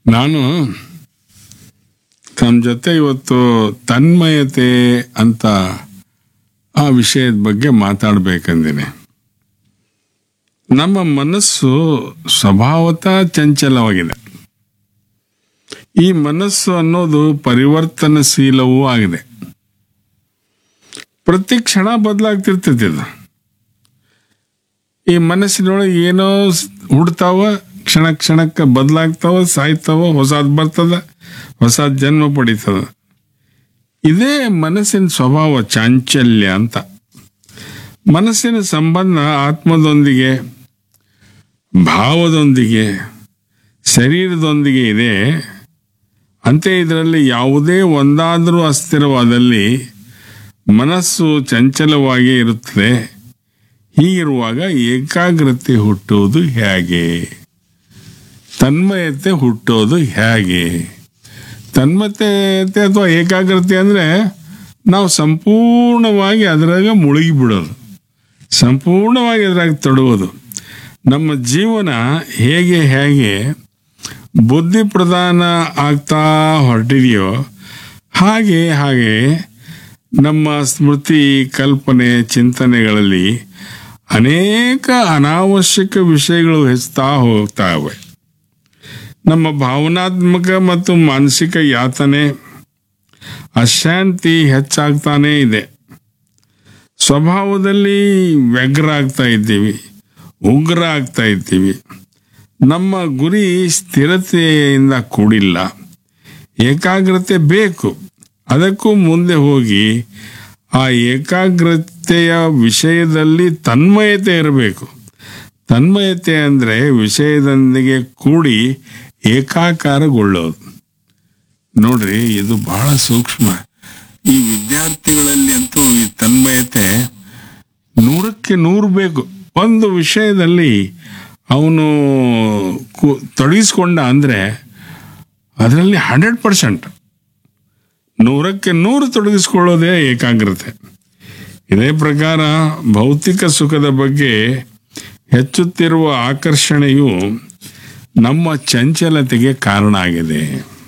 ನಾನು ತಮ್ಮ ಜೊತೆ ಇವತ್ತು ತನ್ಮಯತೆ ಅಂತ ಆ ವಿಷಯದ ಬಗ್ಗೆ ಮಾತಾಡಬೇಕಂದಿನಿ ನಮ್ಮ ಮನಸ್ಸು ಸ್ವಭಾವತಃ ಚಂಚಲವಾಗಿದೆ ಈ ಮನಸ್ಸು ಅನ್ನೋದು ಪರಿವರ್ತನಶೀಲವೂ ಆಗಿದೆ ಪ್ರತಿ ಕ್ಷಣ ಬದಲಾಗ್ತಿರ್ತೈತಿ ಇದು ಈ ಮನಸ್ಸಿನೊಳಗೆ ಏನೋ ಸ್- ಹುಡ್ತಾವ ಕ್ಷಣ ಕ್ಷಣಕ್ಕೆ ಬದಲಾಗ್ತಾವ ಸಾಯ್ತಾವ ಹೊಸದು ಬರ್ತದ ಹೊಸ ಜನ್ಮ ಪಡಿತದ ಇದೇ ಮನಸ್ಸಿನ ಸ್ವಭಾವ ಚಾಂಚಲ್ಯ ಅಂತ ಮನಸ್ಸಿನ ಸಂಬಂಧ ಆತ್ಮದೊಂದಿಗೆ ಭಾವದೊಂದಿಗೆ ಶರೀರದೊಂದಿಗೆ ಇದೆ ಅಂತೆ ಇದರಲ್ಲಿ ಯಾವುದೇ ಒಂದಾದರೂ ಅಸ್ಥಿರವಾದಲ್ಲಿ ಮನಸ್ಸು ಚಂಚಲವಾಗಿ ಇರುತ್ತದೆ ಹೀಗಿರುವಾಗ ಏಕಾಗ್ರತೆ ಹುಟ್ಟುವುದು ಹೇಗೆ ತನ್ಮಯತೆ ಹುಟ್ಟೋದು ಹೇಗೆ ತನ್ಮಯತೆ ಅಥವಾ ಏಕಾಗ್ರತೆ ಅಂದರೆ ನಾವು ಸಂಪೂರ್ಣವಾಗಿ ಅದರಾಗ ಮುಳುಗಿ ಬಿಡೋದು ಸಂಪೂರ್ಣವಾಗಿ ಅದ್ರಾಗ ತೊಡುವುದು ನಮ್ಮ ಜೀವನ ಹೇಗೆ ಹೇಗೆ ಬುದ್ಧಿ ಪ್ರಧಾನ ಆಗ್ತಾ ಹೊರಟಿದೆಯೋ ಹಾಗೆ ಹಾಗೆ ನಮ್ಮ ಸ್ಮೃತಿ ಕಲ್ಪನೆ ಚಿಂತನೆಗಳಲ್ಲಿ ಅನೇಕ ಅನಾವಶ್ಯಕ ವಿಷಯಗಳು ಹೆಚ್ಚುತ್ತಾ ಹೋಗ್ತಾವೆ ನಮ್ಮ ಭಾವನಾತ್ಮಕ ಮತ್ತು ಮಾನಸಿಕ ಯಾತನೆ ಅಶಾಂತಿ ಹೆಚ್ಚಾಗ್ತಾನೇ ಇದೆ ಸ್ವಭಾವದಲ್ಲಿ ವ್ಯಗ್ರ ಆಗ್ತಾ ಇದ್ದೀವಿ ಉಗ್ರ ಆಗ್ತಾ ಇದ್ದೀವಿ ನಮ್ಮ ಗುರಿ ಸ್ಥಿರತೆಯಿಂದ ಕೂಡಿಲ್ಲ ಏಕಾಗ್ರತೆ ಬೇಕು ಅದಕ್ಕೂ ಮುಂದೆ ಹೋಗಿ ಆ ಏಕಾಗ್ರತೆಯ ವಿಷಯದಲ್ಲಿ ತನ್ಮಯತೆ ಇರಬೇಕು ತನ್ಮಯತೆ ಅಂದರೆ ವಿಷಯದೊಂದಿಗೆ ಕೂಡಿ ಏಕಾಕಾರಗೊಳ್ಳೋದು ನೋಡ್ರಿ ಇದು ಬಹಳ ಸೂಕ್ಷ್ಮ ಈ ವಿದ್ಯಾರ್ಥಿಗಳಲ್ಲಿ ಅಂತೂ ಈ ತನ್ಮಯತೆ ನೂರಕ್ಕೆ ನೂರು ಬೇಕು ಒಂದು ವಿಷಯದಲ್ಲಿ ಅವನು ಕು- ತೊಡಗಿಸ್ಕೊಂಡ ಅಂದರೆ ಅದರಲ್ಲಿ ಹಂಡ್ರೆಡ್ ಪರ್ಸೆಂಟ್ ನೂರಕ್ಕೆ ನೂರು ತೊಡಗಿಸ್ಕೊಳ್ಳೋದೇ ಏಕಾಗ್ರತೆ ಇದೇ ಪ್ರಕಾರ ಭೌತಿಕ ಸುಖದ ಬಗ್ಗೆ ಹೆಚ್ಚುತ್ತಿರುವ ಆಕರ್ಷಣೆಯು ನಮ್ಮ ಚಂಚಲತೆಗೆ ಕಾರಣ ಆಗಿದೆ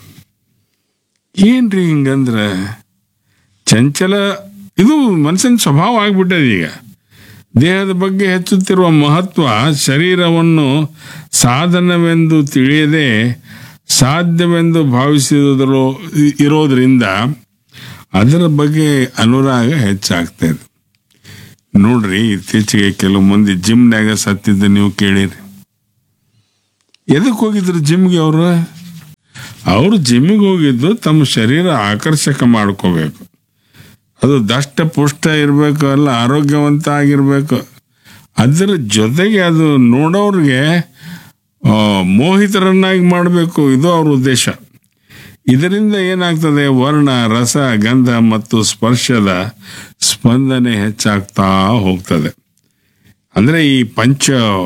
ಏನ್ರಿ ಹಿಂಗಂದ್ರೆ ಚಂಚಲ ಇದು ಮನಸ್ಸಿನ ಸ್ವಭಾವ ಆಗ್ಬಿಟ್ಟದೆ ಈಗ ದೇಹದ ಬಗ್ಗೆ ಹೆಚ್ಚುತ್ತಿರುವ ಮಹತ್ವ ಶರೀರವನ್ನು ಸಾಧನವೆಂದು ತಿಳಿಯದೆ ಸಾಧ್ಯವೆಂದು ಭಾವಿಸಿದರೂ ಇರೋದ್ರಿಂದ ಅದರ ಬಗ್ಗೆ ಅನುರಾಗ ಹೆಚ್ಚಾಗ್ತಾ ಇದೆ ನೋಡ್ರಿ ಇತ್ತೀಚೆಗೆ ಕೆಲವು ಮಂದಿ ಜಿಮ್ನಾಗ ಸತ್ತಿದ್ದ ನೀವು ಕೇಳಿರಿ ಎದಕ್ಕೆ ಹೋಗಿದ್ರು ಜಿಮ್ಗೆ ಅವರು ಅವರು ಜಿಮ್ಮಿಗೆ ಹೋಗಿದ್ದು ತಮ್ಮ ಶರೀರ ಆಕರ್ಷಕ ಮಾಡ್ಕೋಬೇಕು ಅದು ದಷ್ಟ ಪುಷ್ಟ ಇರಬೇಕು ಅಲ್ಲ ಆರೋಗ್ಯವಂತ ಆಗಿರಬೇಕು ಅದರ ಜೊತೆಗೆ ಅದು ನೋಡೋರಿಗೆ ಆ, ಮೋಹಿತರನ್ನಾಗಿ ಮಾಡಬೇಕು ಇದು ಅವ್ರ ಉದ್ದೇಶ ಇದರಿಂದ ಏನಾಗ್ತದೆ ವರ್ಣ ರಸ ಗಂಧ ಮತ್ತು ಸ್ಪರ್ಶದ ಸ್ಪಂದನೆ ಹೆಚ್ಚಾಗ್ತಾ ಹೋಗ್ತದೆ ಅಂದರೆ ಈ ಪಂಚ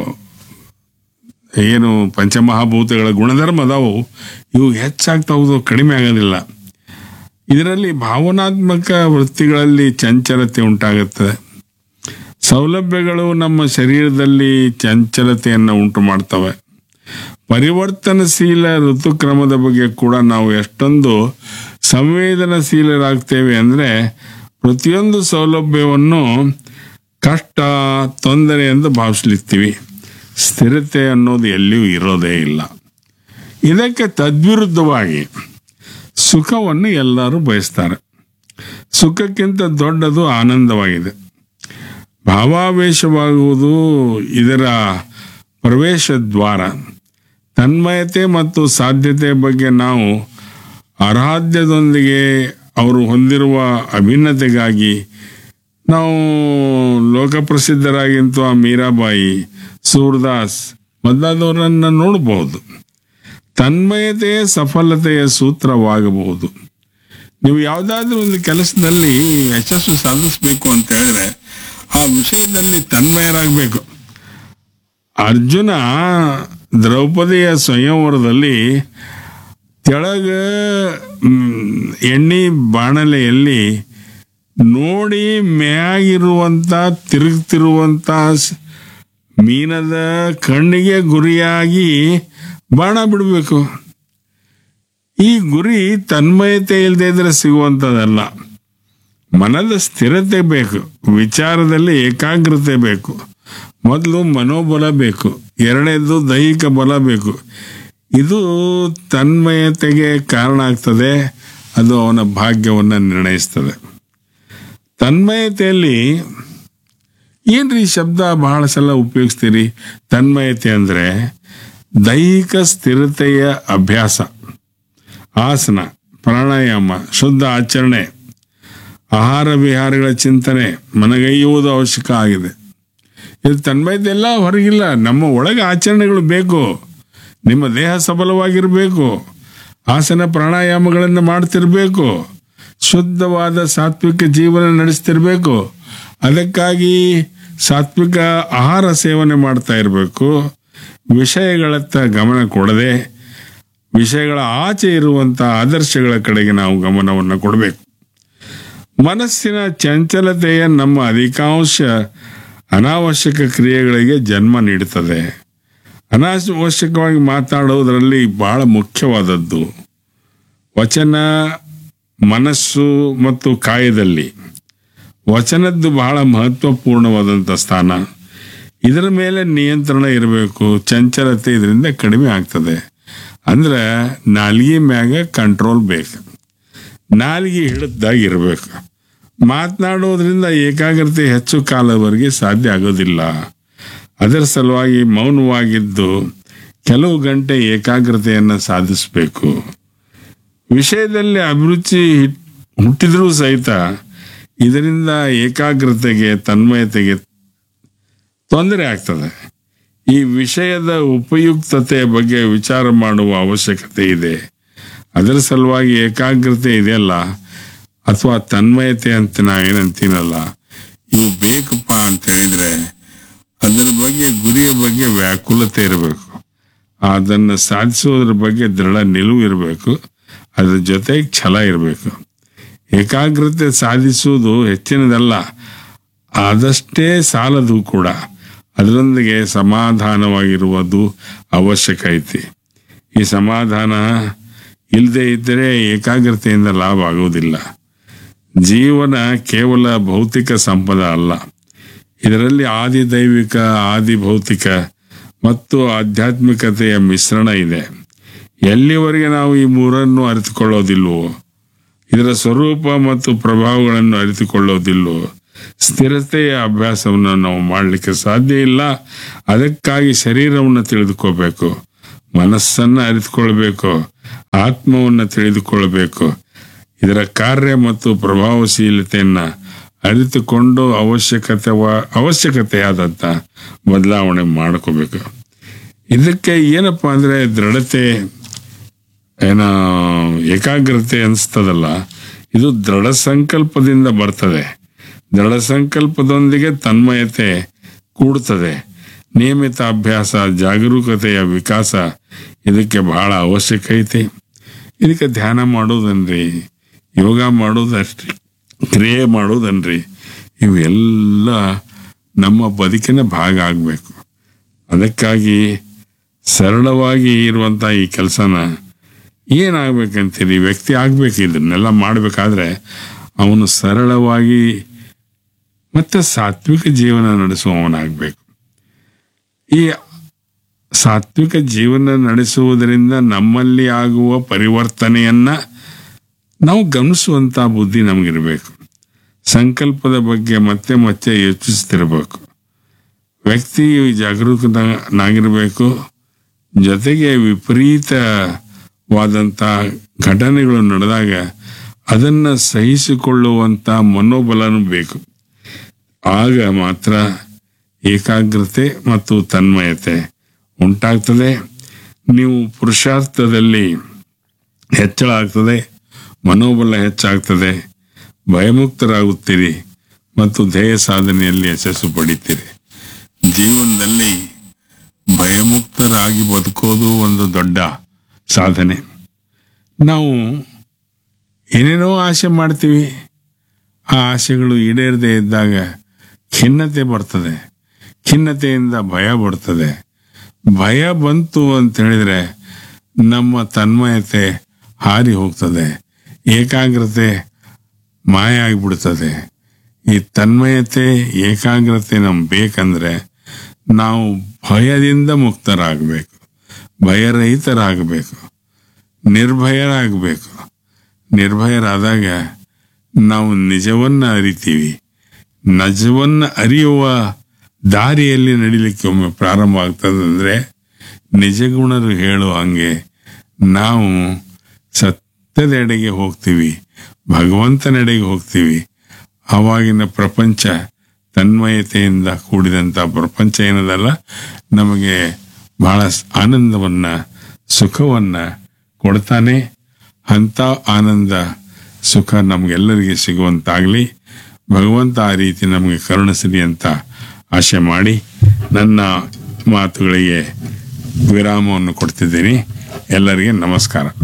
ಏನು ಪಂಚಮಹಾಭೂತಗಳ ಗುಣಧರ್ಮ ಅದಾವು ಇವು ಹೆಚ್ಚಾಗ್ತಾ ಹೋಗೋದು ಕಡಿಮೆ ಆಗೋದಿಲ್ಲ ಇದರಲ್ಲಿ ಭಾವನಾತ್ಮಕ ವೃತ್ತಿಗಳಲ್ಲಿ ಚಂಚಲತೆ ಉಂಟಾಗುತ್ತದೆ ಸೌಲಭ್ಯಗಳು ನಮ್ಮ ಶರೀರದಲ್ಲಿ ಚಂಚಲತೆಯನ್ನು ಉಂಟು ಮಾಡ್ತವೆ ಪರಿವರ್ತನಶೀಲ ಋತುಕ್ರಮದ ಬಗ್ಗೆ ಕೂಡ ನಾವು ಎಷ್ಟೊಂದು ಸಂವೇದನಶೀಲರಾಗ್ತೇವೆ ಅಂದರೆ ಪ್ರತಿಯೊಂದು ಸೌಲಭ್ಯವನ್ನು ಕಷ್ಟ ತೊಂದರೆ ಎಂದು ಭಾವಿಸ್ಲಿತ್ತೀವಿ ಸ್ಥಿರತೆ ಅನ್ನೋದು ಎಲ್ಲಿಯೂ ಇರೋದೇ ಇಲ್ಲ ಇದಕ್ಕೆ ತದ್ವಿರುದ್ಧವಾಗಿ ಸುಖವನ್ನು ಎಲ್ಲರೂ ಬಯಸ್ತಾರೆ ಸುಖಕ್ಕಿಂತ ದೊಡ್ಡದು ಆನಂದವಾಗಿದೆ ಭಾವಾವೇಶವಾಗುವುದು ಇದರ ಪ್ರವೇಶ ದ್ವಾರ ತನ್ಮಯತೆ ಮತ್ತು ಸಾಧ್ಯತೆ ಬಗ್ಗೆ ನಾವು ಆರಾಧ್ಯದೊಂದಿಗೆ ಅವರು ಹೊಂದಿರುವ ಅಭಿನ್ನತೆಗಾಗಿ ನಾವು ಲೋಕಪ್ರಸಿದ್ಧರಾಗಿಂತು ಆ ಮೀರಾಬಾಯಿ ಸೂರ್ದಾಸ್ ಮೊದಲಾದವರನ್ನು ನೋಡಬಹುದು ತನ್ಮಯತೆಯೇ ಸಫಲತೆಯ ಸೂತ್ರವಾಗಬಹುದು ನೀವು ಯಾವುದಾದ್ರೂ ಒಂದು ಕೆಲಸದಲ್ಲಿ ಯಶಸ್ಸು ಸಾಧಿಸಬೇಕು ಅಂತ ಹೇಳಿದ್ರೆ ಆ ವಿಷಯದಲ್ಲಿ ತನ್ಮಯರಾಗಬೇಕು ಅರ್ಜುನ ದ್ರೌಪದಿಯ ಸ್ವಯಂವರದಲ್ಲಿ ತೆಳಗ ಮ್, ಎಣ್ಣೆ ಬಾಣಲೆಯಲ್ಲಿ ನೋಡಿ ಮ್ಯಾಗಿರುವಂತ ತಿರುಗ್ತಿರುವಂತ ಸ್- ಮೀನದ ಕಣ್ಣಿಗೆ ಗುರಿಯಾಗಿ ಬಾಣ ಬಿಡಬೇಕು ಈ ಗುರಿ ತನ್ಮಯತೆ ಇಲ್ಲದೆ ಇದ್ರೆ ಸಿಗುವಂಥದ್ದಲ್ಲ ಮನದ ಸ್ಥಿರತೆ ಬೇಕು ವಿಚಾರದಲ್ಲಿ ಏಕಾಗ್ರತೆ ಬೇಕು ಮೊದಲು ಮನೋಬಲ ಬೇಕು ಎರಡನೇದು ದೈಹಿಕ ಬಲ ಬೇಕು ಇದು ತನ್ಮಯತೆಗೆ ಕಾರಣ ಆಗ್ತದೆ ಅದು ಅವನ ಭಾಗ್ಯವನ್ನು ನಿರ್ಣಯಿಸ್ತದೆ ತನ್ಮಯತೆಯಲ್ಲಿ ಏನ್ರಿ ಈ ಶಬ್ದ ಬಹಳ ಸಲ ಉಪಯೋಗಿಸ್ತೀರಿ ತನ್ಮಯತೆ ಅಂದರೆ ದೈಹಿಕ ಸ್ಥಿರತೆಯ ಅಭ್ಯಾಸ ಆಸನ ಪ್ರಾಣಾಯಾಮ ಶುದ್ಧ ಆಚರಣೆ ಆಹಾರ ವಿಹಾರಗಳ ಚಿಂತನೆ ಮನಗೈಯುವುದು ಅವಶ್ಯಕ ಆಗಿದೆ ಇದು ತನ್ಮಯತೆ ಎಲ್ಲ ಹೊರಗಿಲ್ಲ ನಮ್ಮ ಒಳಗೆ ಆಚರಣೆಗಳು ಬೇಕು ನಿಮ್ಮ ದೇಹ ಸಬಲವಾಗಿರಬೇಕು ಆಸನ ಪ್ರಾಣಾಯಾಮಗಳನ್ನು ಮಾಡ್ತಿರ್ಬೇಕು ಶುದ್ಧವಾದ ಸಾತ್ವಿಕ ಜೀವನ ನಡೆಸ್ತಿರ್ಬೇಕು ಅದಕ್ಕಾಗಿ ಸಾತ್ವಿಕ ಆಹಾರ ಸೇವನೆ ಮಾಡ್ತಾ ಇರಬೇಕು ವಿಷಯಗಳತ್ತ ಗಮನ ಕೊಡದೆ ವಿಷಯಗಳ ಆಚೆ ಇರುವಂಥ ಆದರ್ಶಗಳ ಕಡೆಗೆ ನಾವು ಗಮನವನ್ನು ಕೊಡಬೇಕು ಮನಸ್ಸಿನ ಚಂಚಲತೆಯ ನಮ್ಮ ಅಧಿಕಾಂಶ ಅನಾವಶ್ಯಕ ಕ್ರಿಯೆಗಳಿಗೆ ಜನ್ಮ ನೀಡುತ್ತದೆ ಅನಾವಶ್ಯಕವಾಗಿ ಮಾತಾಡೋದರಲ್ಲಿ ಬಹಳ ಮುಖ್ಯವಾದದ್ದು ವಚನ ಮನಸ್ಸು ಮತ್ತು ಕಾಯದಲ್ಲಿ ವಚನದ್ದು ಬಹಳ ಮಹತ್ವಪೂರ್ಣವಾದಂಥ ಸ್ಥಾನ ಇದರ ಮೇಲೆ ನಿಯಂತ್ರಣ ಇರಬೇಕು ಚಂಚಲತೆ ಇದರಿಂದ ಕಡಿಮೆ ಆಗ್ತದೆ ಅಂದ್ರೆ ನಾಲ್ಗೆ ಮ್ಯಾಗ ಕಂಟ್ರೋಲ್ ಬೇಕು ನಾಲ್ಗೆ ಹಿಡಿದಾಗಿರ್ಬೇಕು ಮಾತನಾಡೋದ್ರಿಂದ ಏಕಾಗ್ರತೆ ಹೆಚ್ಚು ಕಾಲವರೆಗೆ ಸಾಧ್ಯ ಆಗೋದಿಲ್ಲ ಅದರ ಸಲುವಾಗಿ ಮೌನವಾಗಿದ್ದು ಕೆಲವು ಗಂಟೆ ಏಕಾಗ್ರತೆಯನ್ನು ಸಾಧಿಸಬೇಕು ವಿಷಯದಲ್ಲಿ ಅಭಿರುಚಿ ಹುಟ್ಟಿದ್ರೂ ಸಹಿತ ಇದರಿಂದ ಏಕಾಗ್ರತೆಗೆ ತನ್ಮಯತೆಗೆ ತೊಂದರೆ ಆಗ್ತದೆ ಈ ವಿಷಯದ ಉಪಯುಕ್ತತೆಯ ಬಗ್ಗೆ ವಿಚಾರ ಮಾಡುವ ಅವಶ್ಯಕತೆ ಇದೆ ಅದರ ಸಲುವಾಗಿ ಏಕಾಗ್ರತೆ ಇದೆಯಲ್ಲ ಅಥವಾ ತನ್ಮಯತೆ ಅಂತ ನಾವೇನಂತೀನಲ್ಲ ಇವು ಬೇಕಪ್ಪ ಅಂತ ಹೇಳಿದ್ರೆ ಅದರ ಬಗ್ಗೆ ಗುರಿಯ ಬಗ್ಗೆ ವ್ಯಾಕುಲತೆ ಇರಬೇಕು ಅದನ್ನು ಸಾಧಿಸೋದ್ರ ಬಗ್ಗೆ ದೃಢ ನಿಲುವು ಇರಬೇಕು ಅದ್ರ ಜೊತೆಗೆ ಛಲ ಇರಬೇಕು ಏಕಾಗ್ರತೆ ಸಾಧಿಸುವುದು ಹೆಚ್ಚಿನದಲ್ಲ ಆದಷ್ಟೇ ಸಾಲದು ಕೂಡ ಅದರೊಂದಿಗೆ ಸಮಾಧಾನವಾಗಿರುವುದು ಅವಶ್ಯಕ ಐತಿ ಈ ಸಮಾಧಾನ ಇಲ್ಲದೆ ಇದ್ದರೆ ಏಕಾಗ್ರತೆಯಿಂದ ಲಾಭ ಆಗುವುದಿಲ್ಲ ಜೀವನ ಕೇವಲ ಭೌತಿಕ ಸಂಪದ ಅಲ್ಲ ಇದರಲ್ಲಿ ಆದಿ ದೈವಿಕ ಆದಿ ಭೌತಿಕ ಮತ್ತು ಆಧ್ಯಾತ್ಮಿಕತೆಯ ಮಿಶ್ರಣ ಇದೆ ಎಲ್ಲಿವರೆಗೆ ನಾವು ಈ ಮೂರನ್ನು ಅರಿತುಕೊಳ್ಳೋದಿಲ್ವೋ ಇದರ ಸ್ವರೂಪ ಮತ್ತು ಪ್ರಭಾವಗಳನ್ನು ಅರಿತುಕೊಳ್ಳೋದಿಲ್ವೋ ಸ್ಥಿರತೆಯ ಅಭ್ಯಾಸವನ್ನು ನಾವು ಮಾಡಲಿಕ್ಕೆ ಸಾಧ್ಯ ಇಲ್ಲ ಅದಕ್ಕಾಗಿ ಶರೀರವನ್ನು ತಿಳಿದುಕೋಬೇಕು ಮನಸ್ಸನ್ನು ಅರಿತುಕೊಳ್ಬೇಕು ಆತ್ಮವನ್ನು ತಿಳಿದುಕೊಳ್ಬೇಕು ಇದರ ಕಾರ್ಯ ಮತ್ತು ಪ್ರಭಾವಶೀಲತೆಯನ್ನ ಅರಿತುಕೊಂಡು ಅವಶ್ಯಕತೆ ಅವಶ್ಯಕತೆಯಾದಂಥ ಬದಲಾವಣೆ ಮಾಡ್ಕೋಬೇಕು ಇದಕ್ಕೆ ಏನಪ್ಪ ಅಂದ್ರೆ ದೃಢತೆ ಏನ ಏಕಾಗ್ರತೆ ಅನಿಸ್ತದಲ್ಲ ಇದು ದೃಢ ಸಂಕಲ್ಪದಿಂದ ಬರ್ತದೆ ದೃಢ ಸಂಕಲ್ಪದೊಂದಿಗೆ ತನ್ಮಯತೆ ಕೂಡುತ್ತದೆ ನಿಯಮಿತ ಅಭ್ಯಾಸ ಜಾಗರೂಕತೆಯ ವಿಕಾಸ ಇದಕ್ಕೆ ಬಹಳ ಅವಶ್ಯಕ ಐತಿ ಇದಕ್ಕೆ ಧ್ಯಾನ ಮಾಡೋದನ್ರಿ ಯೋಗ ಮಾಡೋದನ್ರಿ ಕ್ರಿಯೆ ಮಾಡೋದನ್ರಿ ಇವೆಲ್ಲ ನಮ್ಮ ಬದುಕಿನ ಭಾಗ ಆಗಬೇಕು ಅದಕ್ಕಾಗಿ ಸರಳವಾಗಿ ಇರುವಂಥ ಈ ಕೆಲಸನ ಏನಾಗ್ಬೇಕಂತೀರಿ ವ್ಯಕ್ತಿ ಆಗ್ಬೇಕು ಇದನ್ನೆಲ್ಲ ಮಾಡಬೇಕಾದ್ರೆ ಅವನು ಸರಳವಾಗಿ ಮತ್ತೆ ಸಾತ್ವಿಕ ಜೀವನ ನಡೆಸುವವನಾಗಬೇಕು ಈ ಸಾತ್ವಿಕ ಜೀವನ ನಡೆಸುವುದರಿಂದ ನಮ್ಮಲ್ಲಿ ಆಗುವ ಪರಿವರ್ತನೆಯನ್ನ ನಾವು ಗಮನಿಸುವಂತ ಬುದ್ಧಿ ನಮಗಿರಬೇಕು ಸಂಕಲ್ಪದ ಬಗ್ಗೆ ಮತ್ತೆ ಮತ್ತೆ ಯೋಚಿಸ್ತಿರ್ಬೇಕು ವ್ಯಕ್ತಿ ಜಾಗರೂಕನಾಗಿರಬೇಕು ಜೊತೆಗೆ ವಿಪರೀತವಾದಂಥ ಘಟನೆಗಳು ನಡೆದಾಗ ಅದನ್ನು ಸಹಿಸಿಕೊಳ್ಳುವಂಥ ಮನೋಬಲನೂ ಬೇಕು ಆಗ ಮಾತ್ರ ಏಕಾಗ್ರತೆ ಮತ್ತು ತನ್ಮಯತೆ ಉಂಟಾಗ್ತದೆ ನೀವು ಪುರುಷಾರ್ಥದಲ್ಲಿ ಹೆಚ್ಚಳ ಆಗ್ತದೆ ಮನೋಬಲ ಹೆಚ್ಚಾಗ್ತದೆ ಭಯಮುಕ್ತರಾಗುತ್ತೀರಿ ಮತ್ತು ಧ್ಯೇಯ ಸಾಧನೆಯಲ್ಲಿ ಯಶಸ್ಸು ಪಡಿತೀರಿ ಜೀವನದಲ್ಲಿ ಭಯಮುಕ್ತರಾಗಿ ಬದುಕೋದು ಒಂದು ದೊಡ್ಡ ಸಾಧನೆ ನಾವು ಏನೇನೋ ಆಸೆ ಮಾಡ್ತೀವಿ ಆ ಆಸೆಗಳು ಈಡೇರದೆ ಇದ್ದಾಗ ಖಿನ್ನತೆ ಬರ್ತದೆ ಖಿನ್ನತೆಯಿಂದ ಭಯ ಬರ್ತದೆ ಭಯ ಬಂತು ಅಂತ ಹೇಳಿದ್ರೆ ನಮ್ಮ ತನ್ಮಯತೆ ಹಾರಿ ಹೋಗ್ತದೆ ಏಕಾಗ್ರತೆ ಮಾಯ ಆಗಿಬಿಡ್ತದೆ ಈ ತನ್ಮಯತೆ ಏಕಾಗ್ರತೆ ನಮ್ಗೆ ಬೇಕಂದ್ರೆ ನಾವು ಭಯದಿಂದ ಮುಕ್ತರಾಗಬೇಕು ಭಯರಹಿತರಾಗಬೇಕು ನಿರ್ಭಯರಾಗಬೇಕು ನಿರ್ಭಯರಾದಾಗ ನಾವು ನಿಜವನ್ನ ಅರಿತೀವಿ ನಿಜವನ್ನ ಅರಿಯುವ ದಾರಿಯಲ್ಲಿ ನಡಿಲಿಕ್ಕೆ ಒಮ್ಮೆ ಪ್ರಾರಂಭ ಆಗ್ತದಂದ್ರೆ ನಿಜಗುಣರು ಹೇಳುವ ಹಂಗೆ ನಾವು ಸತ್ಯದೆಡೆಗೆ ಹೋಗ್ತೀವಿ ಭಗವಂತನೆಡೆಗೆ ಹೋಗ್ತೀವಿ ಆವಾಗಿನ ಪ್ರಪಂಚ ತನ್ಮಯತೆಯಿಂದ ಕೂಡಿದಂಥ ಪ್ರಪಂಚ ಏನದಲ್ಲ ನಮಗೆ ಬಹಳ ಸ್- ಆನಂದವನ್ನ ಸುಖವನ್ನ ಕೊಡ್ತಾನೆ ಅಂಥ ಆನಂದ ಸುಖ ನಮಗೆಲ್ಲರಿಗೆ ಸಿಗುವಂತಾಗಲಿ ಭಗವಂತ ಆ ರೀತಿ ನಮಗೆ ಕರುಣಿಸಲಿ ಅಂತ ಆಶೆ ಮಾಡಿ ನನ್ನ ಮಾತುಗಳಿಗೆ ವಿರಾಮವನ್ನು ಕೊಡ್ತಿದ್ದೀನಿ ಎಲ್ಲರಿಗೆ ನಮಸ್ಕಾರ